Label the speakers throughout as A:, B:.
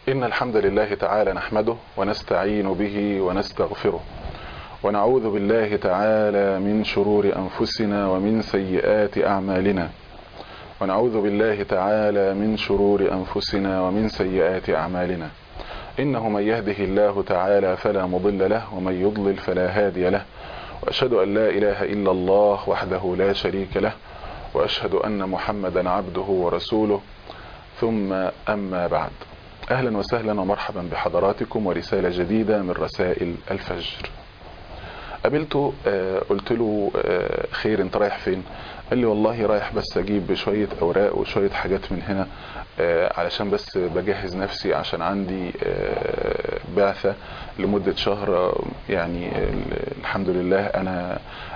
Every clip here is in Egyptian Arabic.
A: إن الحمد لله تعالى نحمده ونستعين به ونستغفره ونعوذ بالله تعالى من شرور أنفسنا ومن سيئات أعمالنا ونعوذ بالله تعالى من شرور أنفسنا ومن سيئات أعمالنا إنه من يهده الله تعالى فلا مضل له ومن يضلل فلا هادي له وأشهد أن لا إله إلا الله وحده لا شريك له وأشهد أن محمدا عبده ورسوله ثم أما بعد أهلا وسهلا ومرحبا بحضراتكم ورسالة جديدة من رسائل الفجر قابلته آه قلت له آه خير انت رايح فين قال لي والله رايح بس اجيب شوية اوراق وشوية حاجات من هنا آه علشان بس بجهز نفسي عشان عندي بعثة لمدة شهر يعني الحمد لله انا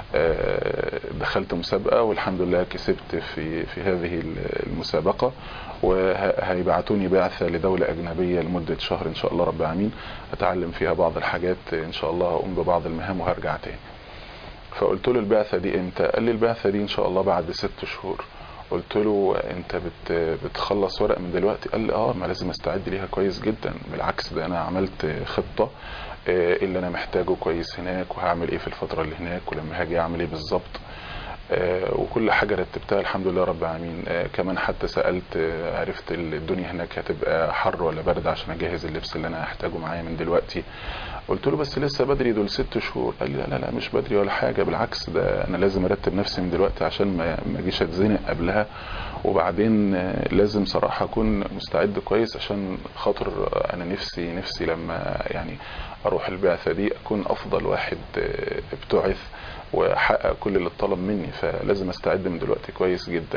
A: دخلت مسابقة والحمد لله كسبت في في هذه المسابقة وهيبعتوني بعثة لدولة أجنبية لمدة شهر إن شاء الله رب العالمين أتعلم فيها بعض الحاجات إن شاء الله أقوم ببعض المهام وهرجع تاني فقلت له البعثة دي إمتى قال لي البعثة دي إن شاء الله بعد ست شهور قلت له انت بت بتخلص ورق من دلوقتي قال لي اه ما لازم استعد ليها كويس جدا بالعكس ده انا عملت خطة ايه اللي انا محتاجه كويس هناك وهعمل ايه في الفترة اللي هناك ولما هاجي اعمل ايه بالظبط آه وكل حاجة رتبتها الحمد لله رب العالمين آه كمان حتى سألت آه عرفت الدنيا هناك هتبقى حر ولا برد عشان اجهز اللبس اللي انا هحتاجه معايا من دلوقتي قلت له بس لسه بدري دول ست شهور قال لي لا لا لا مش بدري ولا حاجة بالعكس ده انا لازم ارتب نفسي من دلوقتي عشان ما اجيش اتزنق قبلها وبعدين لازم صراحة اكون مستعد كويس عشان خاطر انا نفسي نفسي لما يعني اروح البعثة دي اكون افضل واحد ابتعث واحقق كل اللي اتطلب مني فلازم استعد من دلوقتي كويس جدا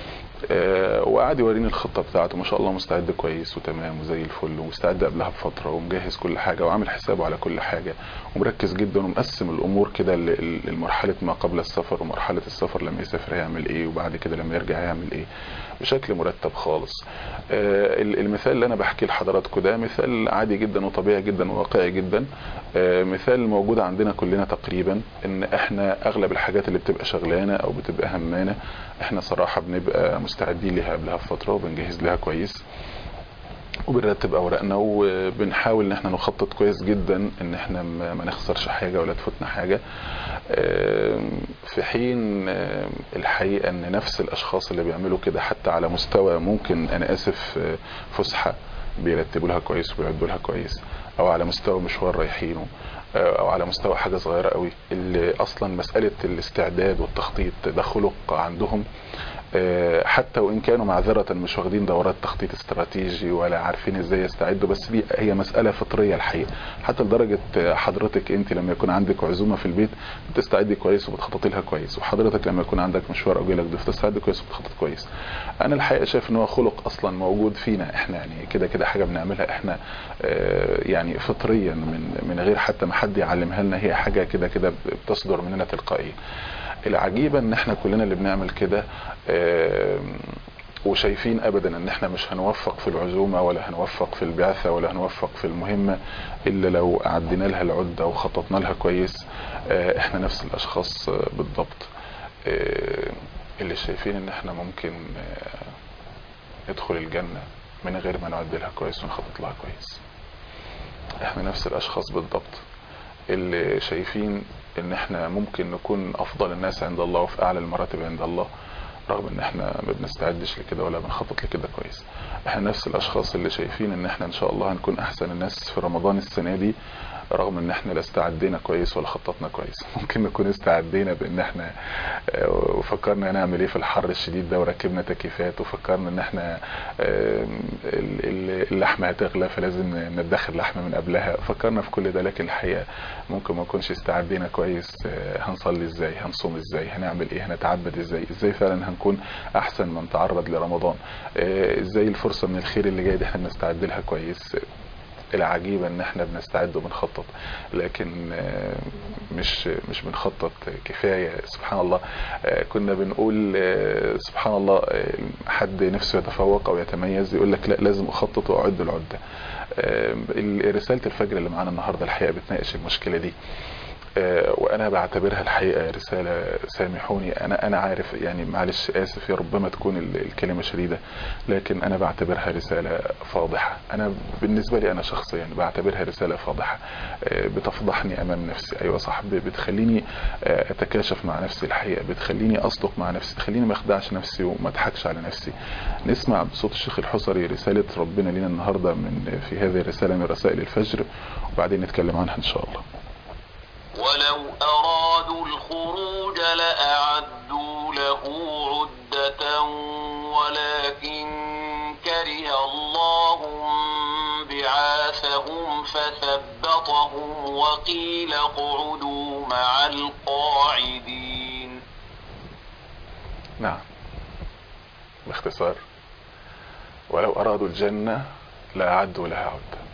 A: أه وقعد يوريني الخطة بتاعته ما شاء الله مستعد كويس وتمام وزي الفل ومستعد قبلها بفترة ومجهز كل حاجة وعامل حسابه على كل حاجة ومركز جدا ومقسم الامور كده لمرحلة ما قبل السفر ومرحلة السفر لما يسافر هيعمل ايه وبعد كده لما يرجع هيعمل ايه بشكل مرتب خالص أه المثال اللي انا بحكي لحضراتكم ده مثال عادي جدا وطبيعي جدا وواقعي جدا أه مثال موجود عندنا كلنا تقريبا ان احنا اغلب الحاجات اللي بتبقى شغلانة او بتبقى همانة احنا صراحة بنبقى مستعدين لها قبلها بفترة وبنجهز لها كويس وبنرتب اوراقنا وبنحاول ان احنا نخطط كويس جدا ان احنا ما نخسرش حاجة ولا تفوتنا حاجة في حين الحقيقة ان نفس الاشخاص اللي بيعملوا كده حتى على مستوى ممكن انا اسف فسحة بيرتبوا لها كويس وبيعدوا لها كويس او على مستوى مشوار رايحينه او على مستوى حاجة صغيرة قوي اللي اصلا مسألة الاستعداد والتخطيط ده خلق عندهم حتى وان كانوا معذرة مش واخدين دورات تخطيط استراتيجي ولا عارفين ازاي يستعدوا بس دي هي مسألة فطرية الحقيقة حتى لدرجة حضرتك انت لما يكون عندك عزومة في البيت بتستعدي كويس وبتخططي لها كويس وحضرتك لما يكون عندك مشوار او جالك ضيف تستعد كويس وبتخطط كويس انا الحقيقة شايف ان هو خلق اصلا موجود فينا احنا يعني كده كده حاجة بنعملها احنا يعني فطريا من من غير حتى ما حد يعلمها لنا هي حاجة كده كده بتصدر مننا تلقائيا العجيبة ان احنا كلنا اللي بنعمل كده وشايفين ابدا ان احنا مش هنوفق في العزومة ولا هنوفق في البعثة ولا هنوفق في المهمة الا لو عدينا لها العدة وخططنا لها كويس احنا نفس الاشخاص بالضبط اللي شايفين ان احنا ممكن ندخل الجنة من غير ما نعد لها كويس ونخطط لها كويس احنا نفس الاشخاص بالضبط اللي شايفين ان احنا ممكن نكون افضل الناس عند الله وفي اعلى المراتب عند الله رغم ان احنا ما بنستعدش لكده ولا بنخطط لكده كويس احنا نفس الاشخاص اللي شايفين ان احنا ان شاء الله هنكون احسن الناس في رمضان السنة دي رغم ان احنا لا استعدينا كويس ولا خططنا كويس ممكن نكون استعدينا بان احنا وفكرنا نعمل ايه في الحر الشديد ده وركبنا تكييفات وفكرنا ان احنا اللحمة هتغلى فلازم ندخر لحمة من قبلها فكرنا في كل ده لكن الحقيقة ممكن ما نكونش استعدينا كويس هنصلي ازاي هنصوم ازاي هنعمل ايه هنتعبد ازاي ازاي فعلا هنكون احسن من تعرض لرمضان ازاي الفرصة من الخير اللي جاي دي احنا بنستعد لها كويس العجيبة ان احنا بنستعد وبنخطط لكن مش مش بنخطط كفاية سبحان الله كنا بنقول سبحان الله حد نفسه يتفوق او يتميز يقول لك لا لازم اخطط واعد العدة رسالة الفجر اللي معانا النهاردة الحقيقة بتناقش المشكلة دي وانا بعتبرها الحقيقه رساله سامحوني انا انا عارف يعني معلش اسف يا ربما تكون الكلمه شديده لكن انا بعتبرها رساله فاضحه انا بالنسبه لي انا شخصيا بعتبرها رساله فاضحه بتفضحني امام نفسي ايوه صح بتخليني اتكاشف مع نفسي الحقيقه بتخليني اصدق مع نفسي تخليني ما اخدعش نفسي وما اضحكش على نفسي نسمع بصوت الشيخ الحصري رساله ربنا لنا النهارده من في هذه الرساله من رسائل الفجر وبعدين نتكلم عنها ان شاء الله
B: ولو أرادوا الخروج لأعدوا له عدة ولكن كره الله بعاثهم فثبطهم وقيل اقعدوا مع القاعدين
A: نعم باختصار ولو أرادوا الجنة لأعدوا لها عدة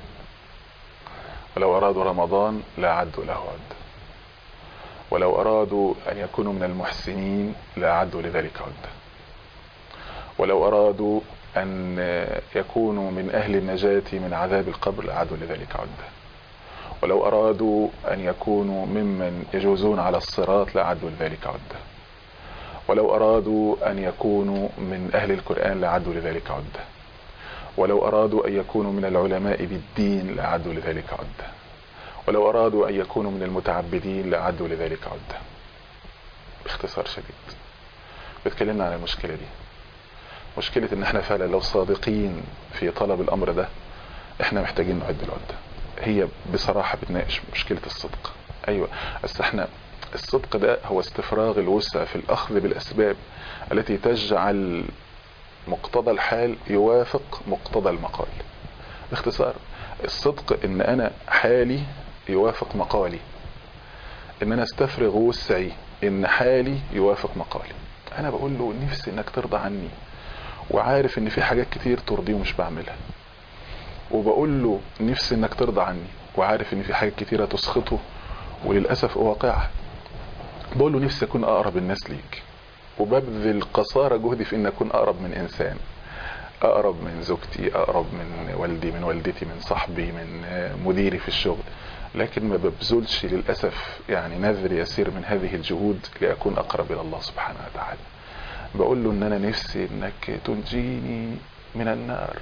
A: ولو أرادوا رمضان لأعدوا له عدة ولو أرادوا أن يكونوا من المحسنين لأعدوا لذلك عدة ولو أرادوا أن يكونوا من أهل النجاة من عذاب القبر لأعدوا لذلك عدة ولو أرادوا أن يكونوا ممن يجوزون على الصراط لأعدوا لذلك عدة ولو أرادوا أن يكونوا من أهل القرآن لأعدوا لذلك عدة ولو أرادوا أن يكونوا من العلماء بالدين لأعدوا لذلك عدة ولو أرادوا أن يكونوا من المتعبدين لأعدوا لذلك عدة باختصار شديد بتكلمنا عن المشكلة دي مشكلة ان احنا فعلا لو صادقين في طلب الامر ده احنا محتاجين نعد العدة هي بصراحة بتناقش مشكلة الصدق ايوه بس احنا الصدق ده هو استفراغ الوسع في الاخذ بالاسباب التي تجعل مقتضى الحال يوافق مقتضى المقال باختصار الصدق ان انا حالي يوافق مقالي ان انا استفرغ وسعي ان حالي يوافق مقالي انا بقول له نفسي انك ترضى عني وعارف ان في حاجات كتير ترضيه ومش بعملها وبقول له نفسي انك ترضى عني وعارف ان في حاجات كتيرة تسخطه وللأسف واقعها بقول له نفسي اكون اقرب الناس ليك وببذل قصارى جهدي في ان اكون اقرب من انسان اقرب من زوجتي اقرب من والدي من والدتي من صاحبي من مديري في الشغل لكن ما ببذلش للأسف يعني نذر يسير من هذه الجهود لأكون أقرب إلى الله سبحانه وتعالى بقول له ان انا نفسي انك تنجيني من النار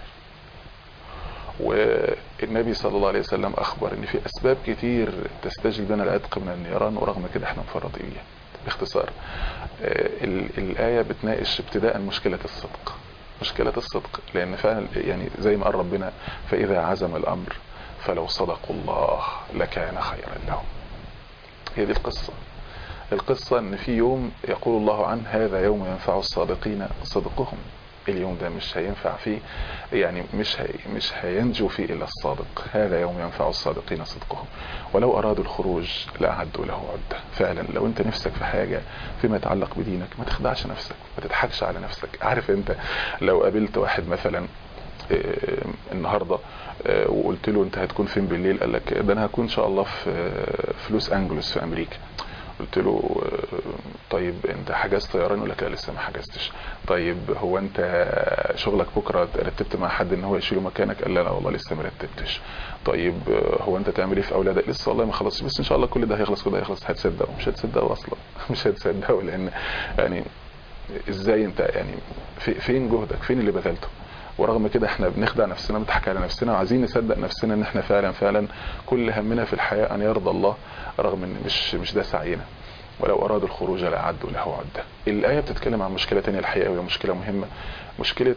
A: والنبي صلى الله عليه وسلم اخبر ان في اسباب كتير تستجلب لنا العتق من النيران ورغم كده احنا مفرطين باختصار الآية بتناقش ابتداء مشكلة الصدق مشكلة الصدق لان فعلا يعني زي ما قال ربنا فاذا عزم الامر فلو صدقوا الله لكان خيرا لهم هي دي القصة القصة ان في يوم يقول الله عنه هذا يوم ينفع الصادقين صدقهم اليوم ده مش هينفع فيه يعني مش هي مش هينجو فيه الا الصادق هذا يوم ينفع الصادقين صدقهم ولو ارادوا الخروج لاعدوا له عده فعلا لو انت نفسك في حاجه فيما يتعلق بدينك ما تخدعش نفسك ما تضحكش على نفسك عارف انت لو قابلت واحد مثلا النهاردة وقلت له انت هتكون فين بالليل قال لك ده انا هكون ان شاء الله في في لوس انجلوس في امريكا قلت له طيب انت حجزت طيران يقول لك لا لسه ما حجزتش طيب هو انت شغلك بكره رتبت مع حد ان هو يشيله مكانك قال لا لا والله لسه ما رتبتش طيب هو انت تعمل ايه في اولادك لسه والله ما خلصتش بس ان شاء الله كل ده هيخلص كل ده هيخلص هتصدقه مش هتصدقه اصلا مش هتصدقه لان يعني ازاي انت يعني في فين جهدك فين اللي بذلته ورغم كده احنا بنخدع نفسنا بنضحك على نفسنا وعايزين نصدق نفسنا ان احنا فعلا فعلا كل همنا في الحياة ان يرضى الله رغم ان مش مش ده سعينا ولو ارادوا الخروج لاعدوا له عدة الايه بتتكلم عن مشكلة تانية الحقيقة وهي مشكلة مهمة مشكلة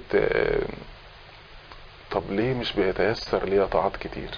A: طب ليه مش بيتيسر لي طاعات كتير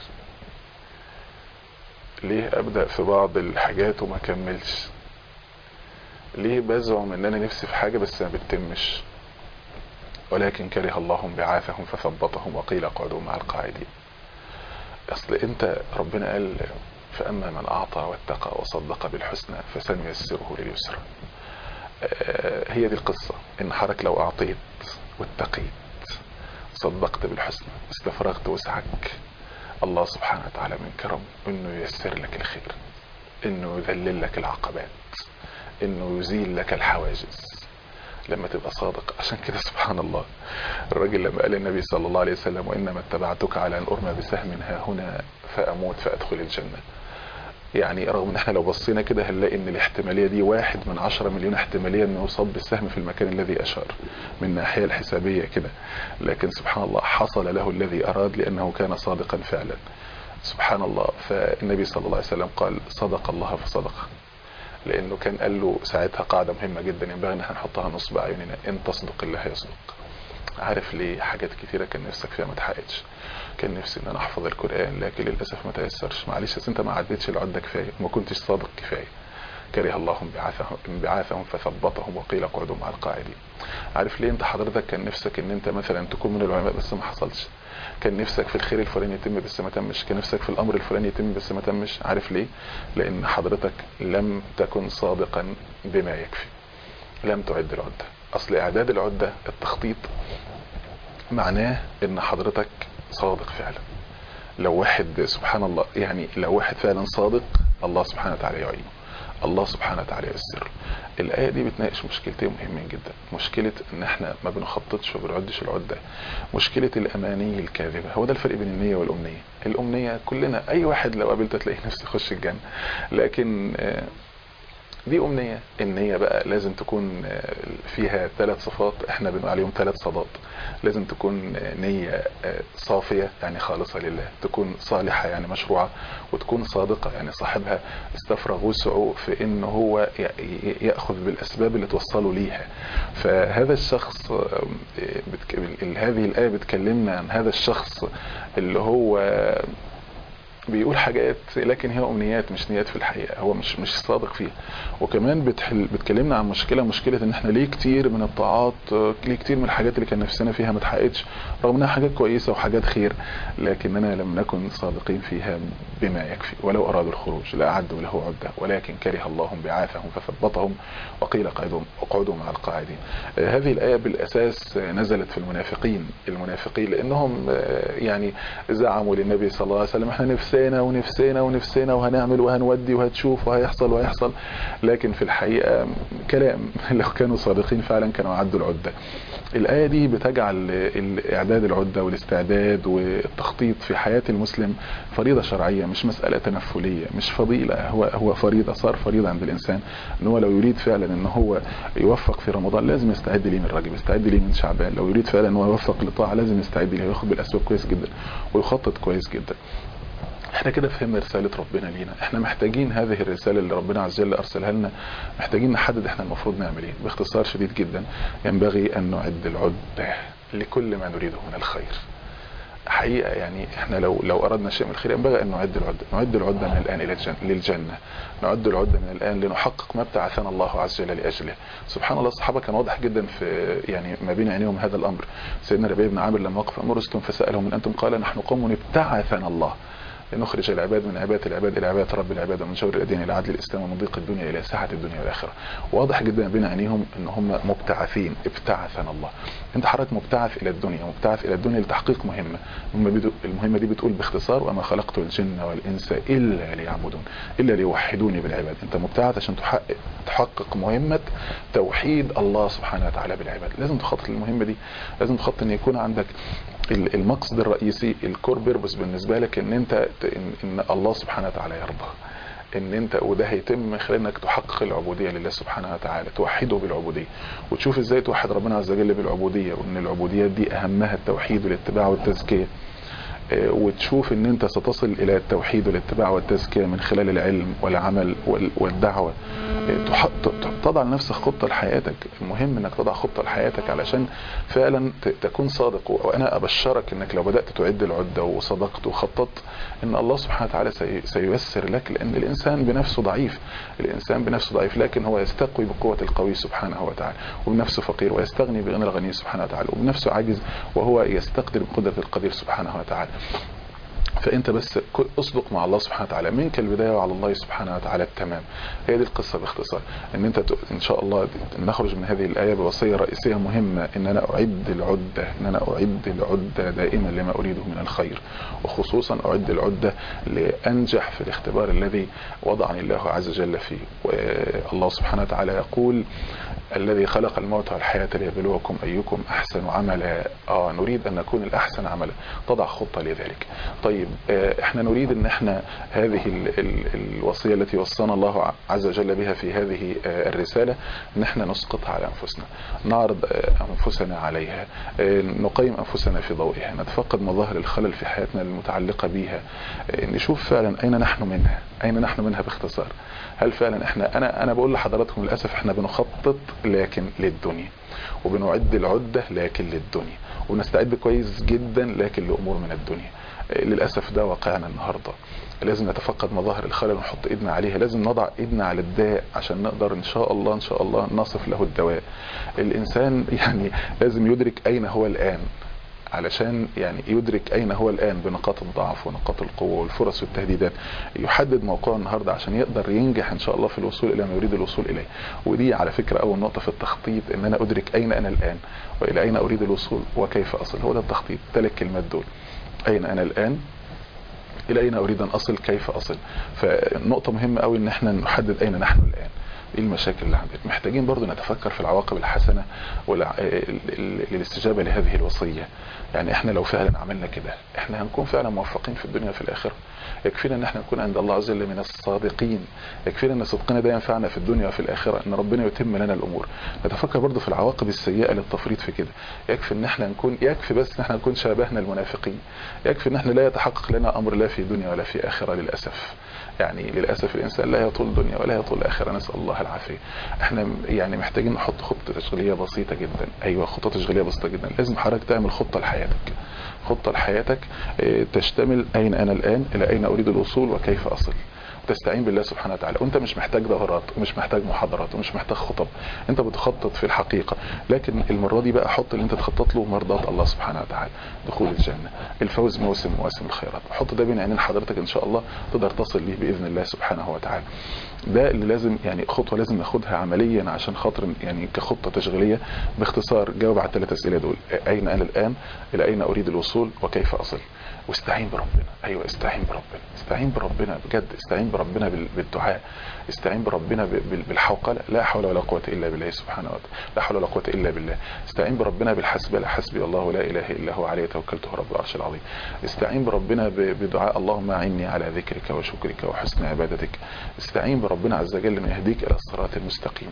A: ليه ابدأ في بعض الحاجات وما كملش ليه بزعم ان انا نفسي في حاجة بس ما بتتمش ولكن كره الله بعاثهم فثبطهم وقيل اقعدوا مع القاعدين اصل انت ربنا قال فاما من اعطى واتقى وصدق بالحسنى فسنيسره لليسرى هي دي القصة ان حضرتك لو اعطيت واتقيت صدقت بالحسنى استفرغت وسعك الله سبحانه وتعالى من كرم انه ييسر لك الخير انه يذلل لك العقبات انه يزيل لك الحواجز لما تبقى صادق عشان كده سبحان الله الراجل لما قال النبي صلى الله عليه وسلم وإنما اتبعتك على أن أرمى بسهم ها هنا فأموت فأدخل الجنة يعني رغم ان احنا لو بصينا كده هنلاقي ان الاحتمالية دي واحد من عشرة مليون احتمالية انه يصاب بالسهم في المكان الذي اشار من الناحية الحسابية كده لكن سبحان الله حصل له الذي اراد لانه كان صادقا فعلا سبحان الله فالنبي صلى الله عليه وسلم قال صدق الله فصدق لانه كان قال له ساعتها قاعدة مهمة جدا ينبغي ان احنا نحطها نصب اعيننا ان تصدق الله يصدق عارف ليه حاجات كتيرة كان نفسك فيها ما تحققش كان نفسي ان انا احفظ القرآن لكن للأسف ما تيسرش معلش بس انت ما عدتش العدة كفاية ما كنتش صادق كفاية كره الله انبعاثهم, انبعاثهم فثبطهم وقيل اقعدوا مع القاعدين عارف ليه انت حضرتك كان نفسك ان انت مثلا تكون من العلماء بس ما حصلش كان نفسك في الخير الفلاني يتم بس ما تمش كان نفسك في الامر الفلاني يتم بس ما تمش عارف ليه لان حضرتك لم تكن صادقا بما يكفي لم تعد العدة اصل اعداد العدة التخطيط معناه ان حضرتك صادق فعلا لو واحد سبحان الله يعني لو واحد فعلا صادق الله سبحانه وتعالى يعينه الله سبحانه وتعالى ييسر الآية دي بتناقش مشكلتين مهمين جدا مشكلة ان احنا ما بنخططش وبنعدش العدة مشكلة الاماني الكاذبة هو ده الفرق بين النية والامنية الامنية كلنا اي واحد لو قابلته تلاقي نفسه يخش الجنة لكن دي أمنية النية بقى لازم تكون فيها ثلاث صفات احنا بنقول عليهم ثلاث صدات لازم تكون نية صافية يعني خالصة لله تكون صالحة يعني مشروعة وتكون صادقة يعني صاحبها استفرغ وسعه في ان هو يأخذ بالأسباب اللي توصله ليها فهذا الشخص بتك... هذه الآية بتكلمنا عن هذا الشخص اللي هو بيقول حاجات لكن هي امنيات مش نيات في الحقيقه هو مش مش صادق فيها وكمان بتحل بتكلمنا عن مشكله مشكله ان احنا ليه كتير من الطاعات ليه كتير من الحاجات اللي كان نفسنا فيها ما اتحققتش رغم انها حاجات كويسه وحاجات خير لكننا لم نكن صادقين فيها بما يكفي ولو ارادوا الخروج لاعدوا له عده ولكن كره الله بعاثهم فثبطهم وقيل قعدوا اقعدوا مع القاعدين هذه الايه بالاساس نزلت في المنافقين المنافقين لانهم يعني زعموا للنبي صلى الله عليه وسلم احنا نفسنا نفسنا ونفسنا ونفسنا وهنعمل وهنودي وهتشوف وهيحصل وهيحصل لكن في الحقيقة كلام لو كانوا صادقين فعلا كانوا عدوا العدة الآية دي بتجعل إعداد العدة والاستعداد والتخطيط في حياة المسلم فريضة شرعية مش مسألة تنفلية مش فضيلة هو هو فريضة صار فريضة عند الإنسان إن هو لو يريد فعلا إن هو يوفق في رمضان لازم يستعد ليه من رجب يستعد ليه من شعبان لو يريد فعلا إن هو يوفق لطاعة لازم يستعد ليه وياخد بالأسباب كويس جدا ويخطط كويس جدا احنا كده فهمنا رسالة ربنا لينا احنا محتاجين هذه الرسالة اللي ربنا عز وجل ارسلها لنا محتاجين نحدد احنا المفروض نعمل ايه باختصار شديد جدا ينبغي ان نعد العدة لكل ما نريده من الخير حقيقة يعني احنا لو لو اردنا شيء من الخير ينبغي ان نعد العدة نعد العدة من الان الى الجنة للجنة نعد العدة من الان لنحقق ما ابتعثنا الله عز وجل لاجله سبحان الله الصحابة كان واضح جدا في يعني ما بين عينيهم هذا الامر سيدنا ربيع بن عامر لما وقف امر رستم فسألهم من انتم قال نحن قوم ابتعثنا الله لنخرج العباد من عبادة العباد إلى عبادة رب العباد ومن شر الأدين إلى عدل الإسلام ومن ضيق الدنيا إلى ساحة الدنيا والآخرة واضح جدا بين عينيهم إن هم مبتعثين ابتعثنا الله أنت حضرتك مبتعث إلى الدنيا مبتعث إلى الدنيا لتحقيق مهمة المهمة دي بتقول باختصار وما خلقت الجن والإنس إلا ليعبدون إلا ليوحدوني بالعباد أنت مبتعث عشان تحقق تحقق مهمة توحيد الله سبحانه وتعالى بالعباد لازم تخطط للمهمة دي لازم تخطط أن يكون عندك المقصد الرئيسي الكور بيربس بالنسبة لك ان انت ان, إن الله سبحانه وتعالى يرضى ان انت وده هيتم من خلال انك تحقق العبودية لله سبحانه وتعالى توحده بالعبودية وتشوف ازاي توحد ربنا عز وجل بالعبودية وان العبوديات دي اهمها التوحيد والاتباع والتزكية وتشوف ان انت ستصل الى التوحيد والاتباع والتزكية من خلال العلم والعمل والدعوة تضع لنفسك خطة لحياتك المهم انك تضع خطة لحياتك علشان فعلا تكون صادق وانا ابشرك انك لو بدأت تعد العدة وصدقت وخططت ان الله سبحانه وتعالى سييسر لك لان الانسان بنفسه ضعيف الانسان بنفسه ضعيف لكن هو يستقوي بقوة القوي سبحانه وتعالى وبنفسه فقير ويستغني بغنى الغني سبحانه وتعالى وبنفسه عاجز وهو يستقدر بقدرة القدير سبحانه وتعالى فانت بس اصدق مع الله سبحانه وتعالى منك البداية وعلى الله سبحانه وتعالى التمام هي دي القصة باختصار ان انت ان شاء الله نخرج من هذه الآية بوصية رئيسية مهمة ان انا اعد العدة ان انا اعد العدة دائما لما اريده من الخير وخصوصا اعد العدة لانجح في الاختبار الذي وضعني الله عز وجل فيه والله سبحانه وتعالى يقول الذي خلق الموت والحياة ليبلوكم أيكم أحسن عملا آه نريد أن نكون الأحسن عملا تضع خطة لذلك طيب آه احنا نريد أن احنا هذه ال ال الوصية التي وصانا الله عز وجل بها في هذه آه الرسالة أن احنا نسقطها على أنفسنا نعرض آه أنفسنا عليها آه نقيم أنفسنا في ضوئها نتفقد مظاهر الخلل في حياتنا المتعلقة بها آه نشوف فعلا أين نحن منها أين نحن منها باختصار هل فعلا احنا انا انا بقول لحضراتكم للاسف احنا بنخطط لكن للدنيا وبنعد العده لكن للدنيا ونستعد كويس جدا لكن لامور من الدنيا للاسف ده واقعنا النهارده لازم نتفقد مظاهر الخلل ونحط ايدنا عليها لازم نضع ايدنا على الداء عشان نقدر ان شاء الله ان شاء الله نصف له الدواء الانسان يعني لازم يدرك اين هو الان علشان يعني يدرك اين هو الان بنقاط الضعف ونقاط القوه والفرص والتهديدات يحدد موقعه النهارده عشان يقدر ينجح ان شاء الله في الوصول الى ما يريد الوصول اليه ودي على فكره اول نقطه في التخطيط ان انا ادرك اين انا الان والى اين اريد الوصول وكيف اصل هو ده التخطيط ثلاث كلمات دول اين انا الان الى اين اريد ان اصل كيف اصل فنقطه مهمه قوي ان احنا نحدد اين نحن الان ايه المشاكل اللي عندنا محتاجين برضو نتفكر في العواقب الحسنة للاستجابة لهذه الوصية يعني احنا لو فعلا عملنا كده احنا هنكون فعلا موفقين في الدنيا وفي الاخرة يكفينا ان احنا نكون عند الله عز وجل من الصادقين يكفينا ان صدقنا ده ينفعنا في الدنيا وفي الاخرة ان ربنا يتم لنا الامور نتفكر برضو في العواقب السيئة للتفريط في كده يكفي ان احنا نكون يكفي بس ان احنا نكون شابهنا المنافقين يكفي ان احنا لا يتحقق لنا امر لا في دنيا ولا في اخرة للاسف يعني للاسف الانسان لا يطول دنيا ولا يطول اخره نسال الله العافيه احنا يعني محتاجين نحط خطه تشغيليه بسيطه جدا ايوه خطه تشغيليه بسيطه جدا لازم حضرتك تعمل خطه لحياتك خطه لحياتك تشتمل اين انا الان الى اين اريد الوصول وكيف اصل تستعين بالله سبحانه وتعالى وانت مش محتاج دورات ومش محتاج محاضرات ومش محتاج خطب انت بتخطط في الحقيقة لكن المرة دي بقى حط اللي انت تخطط له مرضات الله سبحانه وتعالى دخول الجنة الفوز موسم مواسم الخيرات حط ده بين عينين حضرتك ان شاء الله تقدر تصل ليه باذن الله سبحانه وتعالى ده اللي لازم يعني خطوة لازم ناخدها عمليا عشان خاطر يعني كخطة تشغيلية باختصار جاوب على الثلاث اسئلة دول اين انا الان الى اين اريد الوصول وكيف اصل واستعين بربنا ايوه استعين بربنا استعين بربنا بجد استعين بربنا بالدعاء استعين بربنا بالحوقلة لا حول ولا قوة الا بالله سبحانه وتعالى لا حول ولا قوة الا بالله استعين بربنا بالحسبة لا حسبي الله لا اله الا هو عليه توكلت رب العرش العظيم استعين بربنا بدعاء اللهم اعني على ذكرك وشكرك وحسن عبادتك استعين بربنا عز وجل ان يهديك الى الصراط المستقيم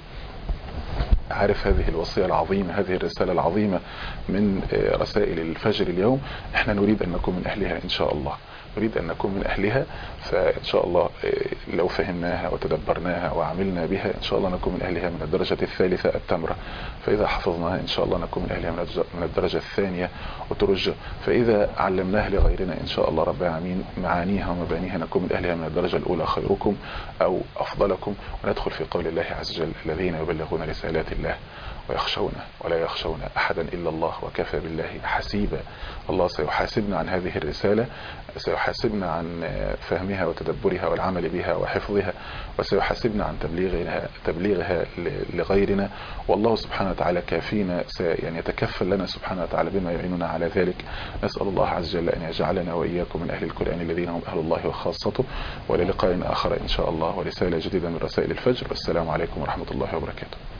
A: عارف هذه الوصية العظيمة هذه الرسالة العظيمة من رسائل الفجر اليوم احنا نريد ان نكون من اهلها ان شاء الله نريد ان نكون من اهلها فان شاء الله لو فهمناها وتدبرناها وعملنا بها ان شاء الله نكون من اهلها من الدرجة الثالثة التمرة فاذا حفظناها ان شاء الله نكون من اهلها من الدرجة الثانية وترجى فاذا علمناها لغيرنا ان شاء الله رب العالمين معانيها ومبانيها نكون من اهلها من الدرجة الاولى خيركم او افضلكم وندخل في قول الله عز وجل الذين يبلغون رسالات الله ويخشونه ولا يخشون أحدا إلا الله وكفى بالله حسيبا الله سيحاسبنا عن هذه الرسالة سيحاسبنا عن فهمها وتدبرها والعمل بها وحفظها وسيحاسبنا عن تبليغها, تبليغها لغيرنا والله سبحانه وتعالى كافينا يعني يتكفل لنا سبحانه وتعالى بما يعيننا على ذلك نسأل الله عز وجل أن يجعلنا وإياكم من أهل القرآن الذين هم أهل الله وخاصته وللقاء آخر إن شاء الله ورسالة جديدة من رسائل الفجر والسلام عليكم ورحمة الله وبركاته